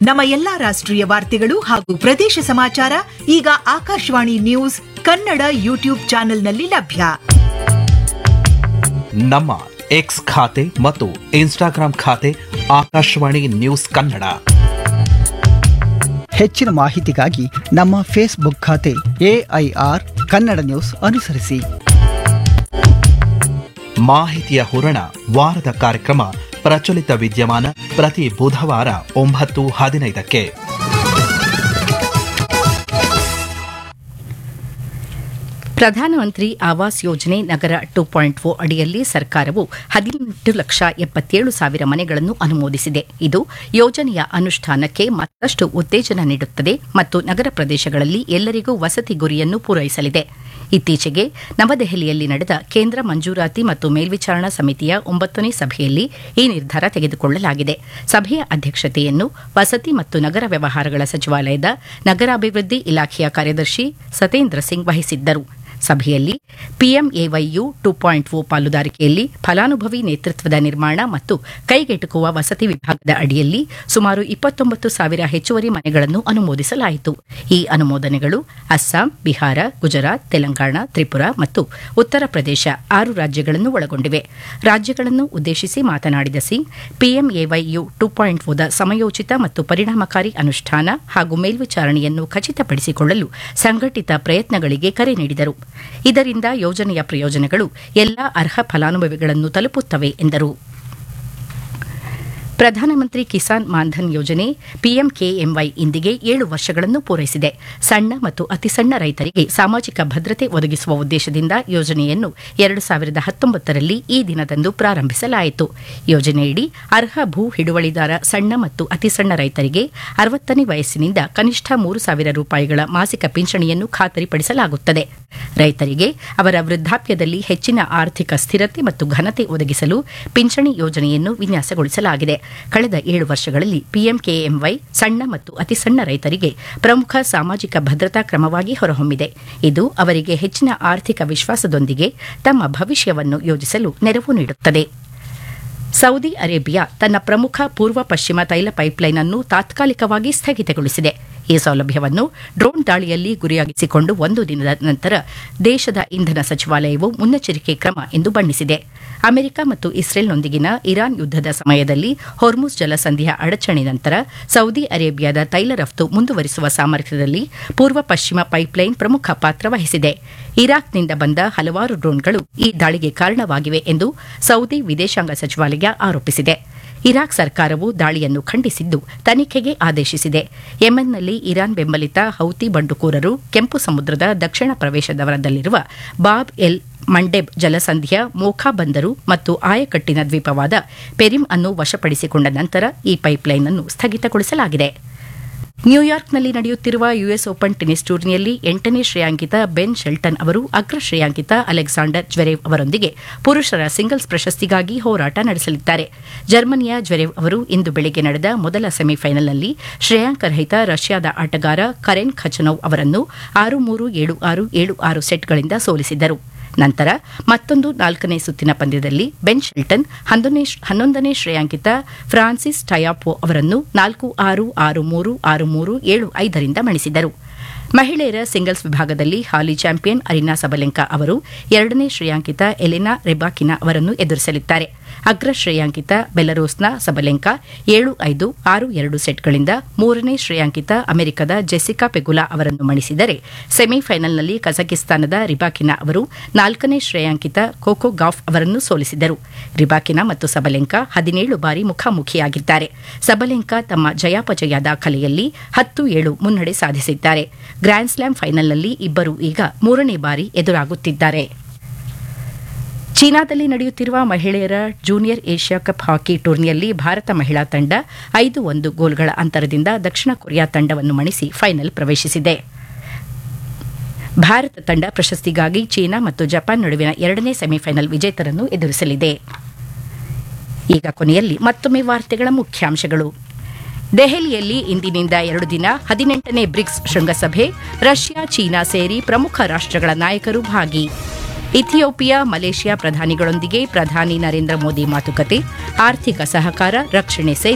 ನಮ್ಮ ಎಲ್ಲಾ ರಾಷ್ಟ್ರೀಯ ವಾರ್ತೆಗಳು ಹಾಗೂ ಪ್ರದೇಶ ಸಮಾಚಾರ ಈಗ ಆಕಾಶವಾಣಿ ನ್ಯೂಸ್ ಕನ್ನಡ ಯೂಟ್ಯೂಬ್ ಚಾನೆಲ್ನಲ್ಲಿ ಲಭ್ಯ ನಮ್ಮ ಎಕ್ಸ್ ಖಾತೆ ಮತ್ತು ಇನ್ಸ್ಟಾಗ್ರಾಂ ಖಾತೆ ಆಕಾಶವಾಣಿ ನ್ಯೂಸ್ ಕನ್ನಡ ಹೆಚ್ಚಿನ ಮಾಹಿತಿಗಾಗಿ ನಮ್ಮ ಫೇಸ್ಬುಕ್ ಖಾತೆ ಎಐಆರ್ ಕನ್ನಡ ನ್ಯೂಸ್ ಅನುಸರಿಸಿ ಮಾಹಿತಿಯ ಹೂರಣ ವಾರದ ಕಾರ್ಯಕ್ರಮ ಪ್ರಚಲಿತ ವಿದ್ಯಮಾನ ಪ್ರತಿ ಬುಧವಾರ ಒಂಬತ್ತು ಹದಿನೈದಕ್ಕೆ ಪ್ರಧಾನಮಂತ್ರಿ ಆವಾಸ್ ಯೋಜನೆ ನಗರ ಟು ಪಾಯಿಂಟ್ ಓ ಅಡಿಯಲ್ಲಿ ಸರ್ಕಾರವು ಹದಿನೆಂಟು ಲಕ್ಷ ಎಪ್ಪತ್ತೇಳು ಸಾವಿರ ಮನೆಗಳನ್ನು ಅನುಮೋದಿಸಿದೆ ಇದು ಯೋಜನೆಯ ಅನುಷ್ಠಾನಕ್ಕೆ ಮತ್ತಷ್ಟು ಉತ್ತೇಜನ ನೀಡುತ್ತದೆ ಮತ್ತು ನಗರ ಪ್ರದೇಶಗಳಲ್ಲಿ ಎಲ್ಲರಿಗೂ ವಸತಿ ಗುರಿಯನ್ನು ಪೂರೈಸಲಿದೆ ಇತ್ತೀಚೆಗೆ ನವದೆಹಲಿಯಲ್ಲಿ ನಡೆದ ಕೇಂದ್ರ ಮಂಜೂರಾತಿ ಮತ್ತು ಮೇಲ್ವಿಚಾರಣಾ ಸಮಿತಿಯ ಒಂಬತ್ತನೇ ಸಭೆಯಲ್ಲಿ ಈ ನಿರ್ಧಾರ ತೆಗೆದುಕೊಳ್ಳಲಾಗಿದೆ ಸಭೆಯ ಅಧ್ಯಕ್ಷತೆಯನ್ನು ವಸತಿ ಮತ್ತು ನಗರ ವ್ಯವಹಾರಗಳ ಸಚಿವಾಲಯದ ನಗರಾಭಿವೃದ್ಧಿ ಇಲಾಖೆಯ ಕಾರ್ಯದರ್ಶಿ ಸತೇಂದ್ರ ಸಿಂಗ್ ವಹಿಸಿದ್ದರು ಸಭೆಯಲ್ಲಿ ಪಿಎಂಎವೈಯು ಟು ಪಾಯಿಂಟ್ ಓ ಪಾಲುದಾರಿಕೆಯಲ್ಲಿ ಫಲಾನುಭವಿ ನೇತೃತ್ವದ ನಿರ್ಮಾಣ ಮತ್ತು ಕೈಗೆಟುಕುವ ವಸತಿ ವಿಭಾಗದ ಅಡಿಯಲ್ಲಿ ಸುಮಾರು ಇಪ್ಪತ್ತೊಂಬತ್ತು ಸಾವಿರ ಹೆಚ್ಚುವರಿ ಮನೆಗಳನ್ನು ಅನುಮೋದಿಸಲಾಯಿತು ಈ ಅನುಮೋದನೆಗಳು ಅಸ್ಸಾಂ ಬಿಹಾರ ಗುಜರಾತ್ ತೆಲಂಗಾಣ ತ್ರಿಪುರಾ ಮತ್ತು ಉತ್ತರ ಪ್ರದೇಶ ಆರು ರಾಜ್ಯಗಳನ್ನು ಒಳಗೊಂಡಿವೆ ರಾಜ್ಯಗಳನ್ನು ಉದ್ದೇಶಿಸಿ ಮಾತನಾಡಿದ ಸಿಂಗ್ ಪಿಎಂಎವೈಯು ಟು ಪಾಯಿಂಟ್ ಓದ ಸಮಯೋಚಿತ ಮತ್ತು ಪರಿಣಾಮಕಾರಿ ಅನುಷ್ಠಾನ ಹಾಗೂ ಮೇಲ್ವಿಚಾರಣೆಯನ್ನು ಖಚಿತಪಡಿಸಿಕೊಳ್ಳಲು ಸಂಘಟಿತ ಪ್ರಯತ್ನಗಳಿಗೆ ಕರೆ ನೀಡಿದರು ಇದರಿಂದ ಯೋಜನೆಯ ಪ್ರಯೋಜನಗಳು ಎಲ್ಲಾ ಅರ್ಹ ಫಲಾನುಭವಿಗಳನ್ನು ತಲುಪುತ್ತವೆ ಎಂದರು ಪ್ರಧಾನಮಂತ್ರಿ ಕಿಸಾನ್ ಮಾನ್ಧನ್ ಯೋಜನೆ ಪಿಎಂಕೆಎಂವೈ ಇಂದಿಗೆ ಏಳು ವರ್ಷಗಳನ್ನು ಪೂರೈಸಿದೆ ಸಣ್ಣ ಮತ್ತು ಅತಿಸಣ್ಣ ರೈತರಿಗೆ ಸಾಮಾಜಿಕ ಭದ್ರತೆ ಒದಗಿಸುವ ಉದ್ದೇಶದಿಂದ ಯೋಜನೆಯನ್ನು ಎರಡು ಸಾವಿರದ ಹತ್ತೊಂಬತ್ತರಲ್ಲಿ ಈ ದಿನದಂದು ಪ್ರಾರಂಭಿಸಲಾಯಿತು ಯೋಜನೆಯಡಿ ಅರ್ಹ ಭೂ ಹಿಡುವಳಿದಾರ ಸಣ್ಣ ಮತ್ತು ಅತಿಸಣ್ಣ ರೈತರಿಗೆ ಅರವತ್ತನೇ ವಯಸ್ಸಿನಿಂದ ಕನಿಷ್ಠ ಮೂರು ಸಾವಿರ ರೂಪಾಯಿಗಳ ಮಾಸಿಕ ಪಿಂಚಣಿಯನ್ನು ಖಾತರಿಪಡಿಸಲಾಗುತ್ತದೆ ರೈತರಿಗೆ ಅವರ ವೃದ್ಧಾಪ್ಯದಲ್ಲಿ ಹೆಚ್ಚಿನ ಆರ್ಥಿಕ ಸ್ಥಿರತೆ ಮತ್ತು ಘನತೆ ಒದಗಿಸಲು ಪಿಂಚಣಿ ಯೋಜನೆಯನ್ನು ವಿನ್ಯಾಸಗೊಳಿಸಲಾಗಿದೆ ಕಳೆದ ಏಳು ವರ್ಷಗಳಲ್ಲಿ ಪಿಎಂಕೆಎಂವೈ ಸಣ್ಣ ಮತ್ತು ಅತಿಸಣ್ಣ ರೈತರಿಗೆ ಪ್ರಮುಖ ಸಾಮಾಜಿಕ ಭದ್ರತಾ ಕ್ರಮವಾಗಿ ಹೊರಹೊಮ್ಮಿದೆ ಇದು ಅವರಿಗೆ ಹೆಚ್ಚಿನ ಆರ್ಥಿಕ ವಿಶ್ವಾಸದೊಂದಿಗೆ ತಮ್ಮ ಭವಿಷ್ಯವನ್ನು ಯೋಜಿಸಲು ನೆರವು ನೀಡುತ್ತದೆ ಸೌದಿ ಅರೇಬಿಯಾ ತನ್ನ ಪ್ರಮುಖ ಪೂರ್ವ ಪಶ್ಚಿಮ ತೈಲ ಪೈಪ್ಲೈನ್ ಅನ್ನು ತಾತ್ಕಾಲಿಕವಾಗಿ ಸ್ಥಗಿತಗೊಳಿಸಿದೆ ಈ ಸೌಲಭ್ಯವನ್ನು ಡ್ರೋನ್ ದಾಳಿಯಲ್ಲಿ ಗುರಿಯಾಗಿಸಿಕೊಂಡು ಒಂದು ದಿನದ ನಂತರ ದೇಶದ ಇಂಧನ ಸಚಿವಾಲಯವು ಮುನ್ನೆಚ್ಚರಿಕೆ ಕ್ರಮ ಎಂದು ಬಣ್ಣಿಸಿದೆ ಅಮೆರಿಕ ಮತ್ತು ಇಸ್ರೇಲ್ನೊಂದಿಗಿನ ಇರಾನ್ ಯುದ್ದದ ಸಮಯದಲ್ಲಿ ಹೊರ್ಮುಸ್ ಜಲಸಂಧಿಯ ಅಡಚಣೆ ನಂತರ ಸೌದಿ ಅರೇಬಿಯಾದ ತೈಲ ರಫ್ತು ಮುಂದುವರಿಸುವ ಸಾಮರ್ಥ್ಯದಲ್ಲಿ ಪೂರ್ವ ಪಶ್ಚಿಮ ಪೈಪ್ಲೈನ್ ಪ್ರಮುಖ ಪಾತ್ರ ವಹಿಸಿದೆ ಇರಾಕ್ನಿಂದ ಬಂದ ಹಲವಾರು ಡ್ರೋನ್ಗಳು ಈ ದಾಳಿಗೆ ಕಾರಣವಾಗಿವೆ ಎಂದು ಸೌದಿ ವಿದೇಶಾಂಗ ಸಚಿವಾಲಯ ಆರೋಪಿಸಿದೆ ಇರಾಕ್ ಸರ್ಕಾರವು ದಾಳಿಯನ್ನು ಖಂಡಿಸಿದ್ದು ತನಿಖೆಗೆ ಆದೇಶಿಸಿದೆ ಯೆಮೆನ್ನಲ್ಲಿ ಇರಾನ್ ಬೆಂಬಲಿತ ಹೌತಿ ಬಂಡುಕೋರರು ಕೆಂಪು ಸಮುದ್ರದ ದಕ್ಷಿಣ ಪ್ರವೇಶದವರದಲ್ಲಿರುವ ಬಾಬ್ ಎಲ್ ಮಂಡೆಬ್ ಜಲಸಂಧಿಯ ಮೋಖಾ ಬಂದರು ಮತ್ತು ಆಯಕಟ್ಟಿನ ದ್ವೀಪವಾದ ಪೆರಿಮ್ ಅನ್ನು ವಶಪಡಿಸಿಕೊಂಡ ನಂತರ ಈ ಪೈಪ್ಲೈನ್ ಅನ್ನು ಸ್ಥಗಿತಗೊಳಿಸಲಾಗಿದೆ ನ್ಯೂಯಾರ್ಕ್ನಲ್ಲಿ ನಡೆಯುತ್ತಿರುವ ಯುಎಸ್ ಓಪನ್ ಟೆನಿಸ್ ಟೂರ್ನಿಯಲ್ಲಿ ಎಂಟನೇ ಶ್ರೇಯಾಂಕಿತ ಬೆನ್ ಶೆಲ್ಟನ್ ಅವರು ಅಗ್ರ ಶ್ರೇಯಾಂಕಿತ ಅಲೆಕ್ಸಾಂಡರ್ ಜ್ವೆರೇವ್ ಅವರೊಂದಿಗೆ ಪುರುಷರ ಸಿಂಗಲ್ಸ್ ಪ್ರಶಸ್ತಿಗಾಗಿ ಹೋರಾಟ ನಡೆಸಲಿದ್ದಾರೆ ಜರ್ಮನಿಯ ಜ್ವೆರೇವ್ ಅವರು ಇಂದು ಬೆಳಗ್ಗೆ ನಡೆದ ಮೊದಲ ಸೆಮಿಫೈನಲ್ನಲ್ಲಿ ಶ್ರೇಯಾಂಕರಹಿತ ರಷ್ಯಾದ ಆಟಗಾರ ಕರೆನ್ ಖಚನೌ ಅವರನ್ನು ಆರು ಮೂರು ಏಳು ಆರು ಏಳು ಆರು ಸೆಟ್ಗಳಿಂದ ಸೋಲಿಸಿದರು ನಂತರ ಮತ್ತೊಂದು ನಾಲ್ಕನೇ ಸುತ್ತಿನ ಪಂದ್ಯದಲ್ಲಿ ಬೆನ್ ಶೆಲ್ಟನ್ ಹನ್ನೊಂದನೇ ಶ್ರೇಯಾಂಕಿತ ಫ್ರಾನ್ಸಿಸ್ ಟಯಾಪೋ ಅವರನ್ನು ನಾಲ್ಕು ಆರು ಆರು ಮೂರು ಆರು ಮೂರು ಏಳು ಐದರಿಂದ ಮಣಿಸಿದರು ಮಹಿಳೆಯರ ಸಿಂಗಲ್ಸ್ ವಿಭಾಗದಲ್ಲಿ ಹಾಲಿ ಚಾಂಪಿಯನ್ ಅರಿನಾ ಸಬಲೆಂಕಾ ಅವರು ಎರಡನೇ ಶ್ರೇಯಾಂಕಿತ ಎಲೆನಾ ರೆಬಾಕಿನಾ ಅವರನ್ನು ಎದುರಿಸಲಿದ್ದಾರೆ ಅಗ್ರ ಶ್ರೇಯಾಂಕಿತ ಬೆಲರೋಸ್ನ ಸಬಲೆಂಕಾ ಏಳು ಐದು ಆರು ಎರಡು ಸೆಟ್ಗಳಿಂದ ಮೂರನೇ ಶ್ರೇಯಾಂಕಿತ ಅಮೆರಿಕದ ಜೆಸಿಕಾ ಪೆಗುಲಾ ಅವರನ್ನು ಮಣಿಸಿದರೆ ಸೆಮಿಫೈನಲ್ನಲ್ಲಿ ಕಜಕಿಸ್ತಾನದ ರಿಬಾಕಿನಾ ಅವರು ನಾಲ್ಕನೇ ಶ್ರೇಯಾಂಕಿತ ಕೋಕೋ ಗಾಫ್ ಅವರನ್ನು ಸೋಲಿಸಿದರು ರಿಬಾಕಿನಾ ಮತ್ತು ಸಬಲೆಂಕಾ ಹದಿನೇಳು ಬಾರಿ ಮುಖಾಮುಖಿಯಾಗಿದ್ದಾರೆ ಸಬಲೆಂಕಾ ತಮ್ಮ ಜಯಾಪಜಯ ದಾಖಲೆಯಲ್ಲಿ ಹತ್ತು ಏಳು ಮುನ್ನಡೆ ಸಾಧಿಸಿದ್ದಾರೆ ಗ್ರ್ಯಾಂಡ್ ಸ್ಲಾಮ್ ಫೈನಲ್ನಲ್ಲಿ ಇಬ್ಬರು ಈಗ ಮೂರನೇ ಬಾರಿ ಎದುರಾಗುತ್ತಿದ್ದಾರೆ ಚೀನಾದಲ್ಲಿ ನಡೆಯುತ್ತಿರುವ ಮಹಿಳೆಯರ ಜೂನಿಯರ್ ಏಷ್ಯಾ ಕಪ್ ಹಾಕಿ ಟೂರ್ನಿಯಲ್ಲಿ ಭಾರತ ಮಹಿಳಾ ತಂಡ ಐದು ಒಂದು ಗೋಲ್ಗಳ ಅಂತರದಿಂದ ದಕ್ಷಿಣ ಕೊರಿಯಾ ತಂಡವನ್ನು ಮಣಿಸಿ ಫೈನಲ್ ಪ್ರವೇಶಿಸಿದೆ ಭಾರತ ತಂಡ ಪ್ರಶಸ್ತಿಗಾಗಿ ಚೀನಾ ಮತ್ತು ಜಪಾನ್ ನಡುವಿನ ಎರಡನೇ ಸೆಮಿಫೈನಲ್ ವಿಜೇತರನ್ನು ಎದುರಿಸಲಿದೆ ಈಗ ಕೊನೆಯಲ್ಲಿ ಮತ್ತೊಮ್ಮೆ ವಾರ್ತೆಗಳ ಮುಖ್ಯಾಂಶಗಳು ದೆಹಲಿಯಲ್ಲಿ ಇಂದಿನಿಂದ ಎರಡು ದಿನ ಹದಿನೆಂಟನೇ ಬ್ರಿಕ್ಸ್ ಶೃಂಗಸಭೆ ರಷ್ಯಾ ಚೀನಾ ಸೇರಿ ಪ್ರಮುಖ ರಾಷ್ಟ್ರಗಳ ನಾಯಕರು ಭಾಗಿ ಇಥಿಯೋಪಿಯಾ ಮಲೇಷ್ಯಾ ಪ್ರಧಾನಿಗಳೊಂದಿಗೆ ಪ್ರಧಾನಿ ನರೇಂದ್ರ ಮೋದಿ ಮಾತುಕತೆ ಆರ್ಥಿಕ ಸಹಕಾರ ರಕ್ಷಣೆ ಸೇರಿ